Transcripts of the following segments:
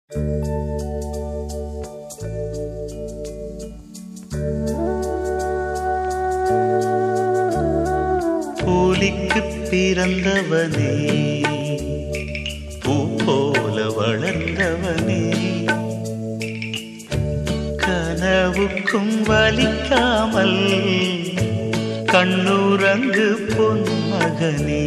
பூலிக்கு பிறந்தவனே பூ போல வளர்ந்தவனே கனவுக்கும் வலிக்காமல் கண்ணுறங்கு பொன்மகனே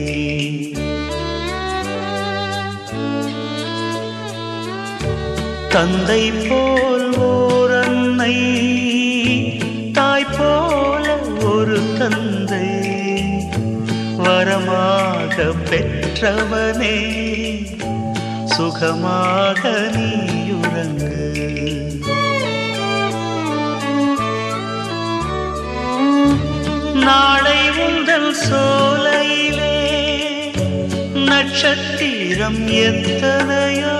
தந்தை போல் ஓர் அன்னை தாய் போல ஒரு தந்தை வரமாக பெற்றவனே சுகமாக நீயுறங்கு நாளை உந்தல் சோலையிலே நட்சத்திரம் எத்தனையோ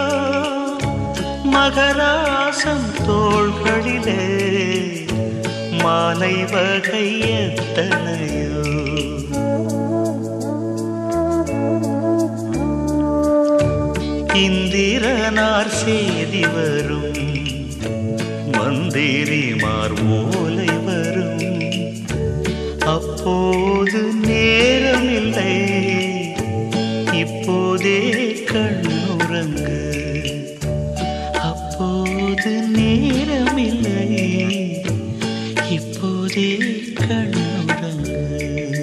மகராசம் தோள்களிலே மாலை வகை எத்தனையோ இந்திரனார் செய்தி வரும் மந்திரிமார் ஓலை வரும் அப்போது நேரமில்லை இப்போதே கண்ணுறங்கு அப்போது நேரமில்லை இப்போதே கண்ணுறங்கு